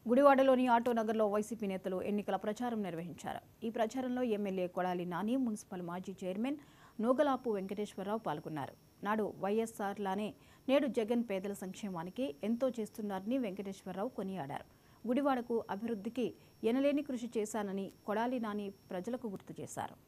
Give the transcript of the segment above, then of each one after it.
గుడివాడలోని auto నగర్లో YCP నేతలు ఎన్నికల ప్రచారం నిర్వహించారు ఈ ప్రచారంలో ఎమ్మెల్యే కొడాలి నాని మున్సిపల్ మాజీ చైర్మన్ నూగలాపు వెంకటేశ్వరరావు పాల్గొన్నారు నాడు వైఎస్ఆర్ లానే నేడు జగన్ పేదల సంక్షేమానికి ఎంతో చేస్తున్నారని వెంకటేశ్వరరావు కొనియాడారు గుడివాడకు అభివృద్ధికి ఎనలేని కృషి చేశానని కొడాలి నాని ప్రజలకు గుర్తు చేశారు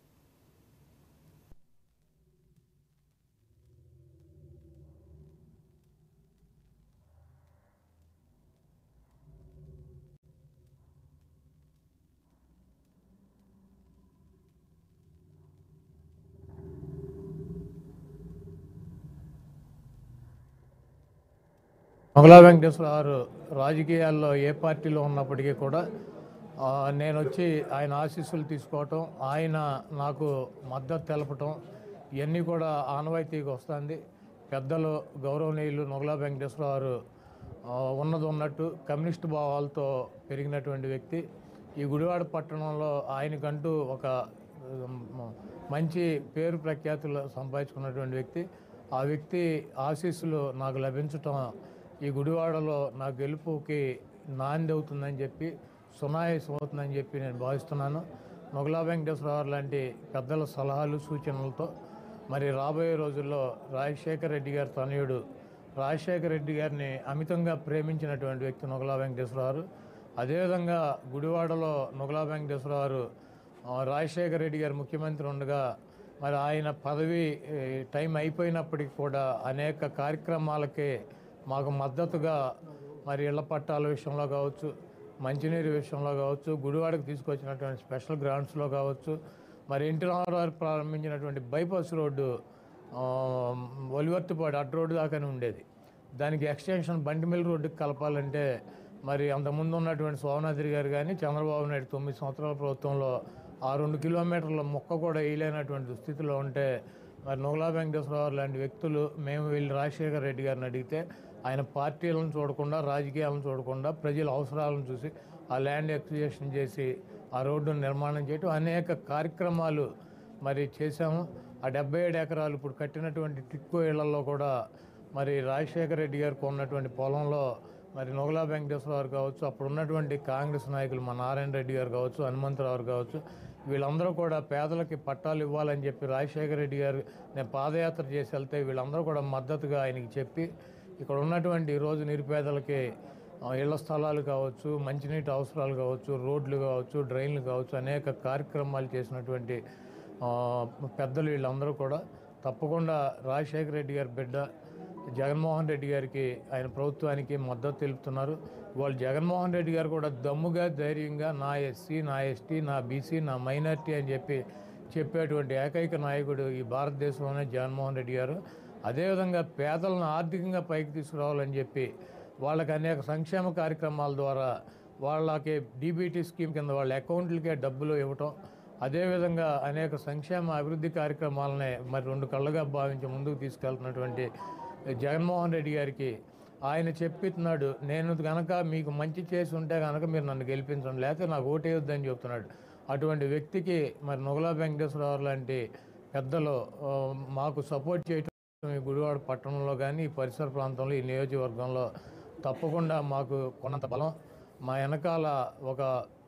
మొగలా వెంకటేశ్వర గారు రాజకీయాల్లో ఏ పార్టీలో ఉన్నప్పటికీ కూడా ఆ, నేను వచ్చి ఆయన ఆశీస్సులు తీసుకోవటం ఆయన నాకు మద్దతు తెలపటం ఇవన్నీ కూడా ఆనవాయితీగా వస్తుంది పెద్దలు గౌరవనీయులు నొగలా వెంకటేశ్వర గారు ఆ, ఉన్నది ఉన్నట్టు కమ్యూనిస్ట్ భావాలతో పెరిగినటువంటి వ్యక్తి ఈ గుడివాడ పట్టణంలో ఆయనకంటూ ఒక ఉమ్, మంచి పేరు ప్రఖ్యాతులు సంపాదించుకున్నటువంటి వ్యక్తి ఆ వ్యక్తి ఆశీస్సులు నాకు లభించటం ఈ గుడివాడలో నా గెలుపుకి నాంది అవుతుందని చెప్పి సునాయాసం అవుతుందని చెప్పి నేను భావిస్తున్నాను మొగలా వెంకటేశ్వరరావు లాంటి పెద్దల సలహాలు సూచనలతో మరి రాబోయే రోజుల్లో రాజశేఖర రెడ్డి గారి తనయుడు రాజశేఖర రెడ్డి గారిని అమితంగా ప్రేమించినటువంటి వ్యక్తి నొగలా వెంకటేశ్వరరావు అదేవిధంగా గుడివాడలో నొగలా వెంకటేశ్వరరావు ఆ, రాజశేఖర రెడ్డి గారు ముఖ్యమంత్రి ఉండగా మరి ఆయన పదవి ఏ, టైం అయిపోయినప్పటికీ కూడా అనేక కార్యక్రమాలకి మాకు మద్దతుగా మరి ఇళ్ల పట్టాల విషయంలో కావచ్చు మంచినీరు విషయంలో కావచ్చు గుడివాడకు తీసుకొచ్చినటువంటి స్పెషల్ గ్రాంట్స్లో కావచ్చు మరి ఎన్టీ రామారావు గారు ప్రారంభించినటువంటి బైపాస్ రోడ్డు ఆ, ఒలివర్తిపాడు అడ్డ రోడ్డు దాకానే ఉండేది దానికి ఎక్స్టెన్షన్ బండిమిల్ రోడ్డుకి కలపాలంటే మరి అంతకుముందు ఉన్నటువంటి సోమనాథ్రి గారు కానీ చంద్రబాబు నాయుడు తొమ్మిది సంవత్సరాల ప్రభుత్వంలో ఆ రెండు కిలోమీటర్ల మొక్క కూడా వేయలేనటువంటి దుస్థితిలో ఉంటే మరి నోగులా వెంకటేశ్వరరావు లాంటి వ్యక్తులు మేము వెళ్ళి రాజశేఖర రెడ్డి గారిని అడిగితే ఆయన పార్టీలను చూడకుండా రాజకీయాలను చూడకుండా ప్రజల అవసరాలను చూసి ఆ ల్యాండ్ ఎక్విజిషన్ చేసి ఆ రోడ్డును నిర్మాణం చేయటం అనేక కార్యక్రమాలు మరి చేశాము ఆ డెబ్బై ఏడు ఎకరాలు ఇప్పుడు కట్టినటువంటి టిక్కో ఇళ్లలో కూడా మరి రాజశేఖర రెడ్డి గారికి ఉన్నటువంటి పొలంలో మరి నొగలా వెంకటేశ్వర గారు కావచ్చు అప్పుడు ఉన్నటువంటి కాంగ్రెస్ నాయకులు మా నారాయణ రెడ్డి గారు కావచ్చు హనుమంతరావు గారు కావచ్చు వీళ్ళందరూ కూడా పేదలకి పట్టాలు ఇవ్వాలని చెప్పి రాజశేఖర రెడ్డి గారు నేను పాదయాత్ర చేసి వెళ్తే వీళ్ళందరూ కూడా మద్దతుగా ఆయనకి చెప్పి ఇక్కడ ఉన్నటువంటి ఈరోజు నిరుపేదలకి ఆ, ఇళ్ల స్థలాలు కావచ్చు మంచినీటి అవసరాలు కావచ్చు రోడ్లు కావచ్చు డ్రైన్లు కావచ్చు అనేక కార్యక్రమాలు చేసినటువంటి ఆ, పెద్దలు వీళ్ళందరూ కూడా తప్పకుండా రాజశేఖర రెడ్డి గారి బిడ్డ జగన్మోహన్ రెడ్డి గారికి ఆయన ప్రభుత్వానికి మద్దతు తెలుపుతున్నారు వాళ్ళు జగన్మోహన్ రెడ్డి గారు కూడా దమ్ముగా ధైర్యంగా నా ఎస్సీ నా ఎస్టీ నా బీసీ నా మైనార్టీ అని చెప్పి చెప్పేటువంటి ఏకైక నాయకుడు ఈ భారతదేశంలోనే జగన్మోహన్ రెడ్డి గారు అదేవిధంగా పేదలను ఆర్థికంగా పైకి తీసుకురావాలని చెప్పి వాళ్ళకి అనేక సంక్షేమ కార్యక్రమాల ద్వారా వాళ్ళకి డీబీటీ స్కీమ్ కింద వాళ్ళ అకౌంట్లకే డబ్బులు ఇవ్వటం అదేవిధంగా అనేక సంక్షేమ అభివృద్ధి కార్యక్రమాలనే మరి రెండు కళ్ళగా భావించి ముందుకు తీసుకెళ్తున్నటువంటి జగన్మోహన్ రెడ్డి గారికి ఆయన చెప్తున్నాడు నేను కనుక మీకు మంచి చేసి ఉంటే కనుక మీరు నన్ను గెలిపించండి లేకపోతే నాకు ఓటేయొద్దని చెప్తున్నాడు అటువంటి వ్యక్తికి మరి నొగలా వెంకటేశ్వరరావు లాంటి పెద్దలు ఆ, మాకు సపోర్ట్ చేయటం ఈ గుడివాడ పట్టణంలో కానీ ఈ పరిసర ప్రాంతంలో ఈ నియోజకవర్గంలో తప్పకుండా మాకు కొన్నంత బలం మా వెనకాల ఒక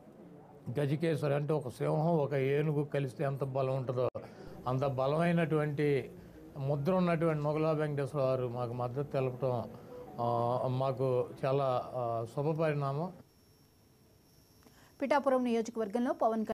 గజకేశ్వరి అంటే ఒక సింహం ఒక ఏనుగు కలిస్తే ఎంత బలం ఉంటుందో అంత బలమైనటువంటి ముద్ర ఉన్నటువంటి మొగలా వెంకటేశ్వర గారు మాకు మద్దతు తెలపటం ఆ, మాకు చాలా ఆ, శుభ పరిణామం పిఠాపురం నియోజకవర్గంలో పవన్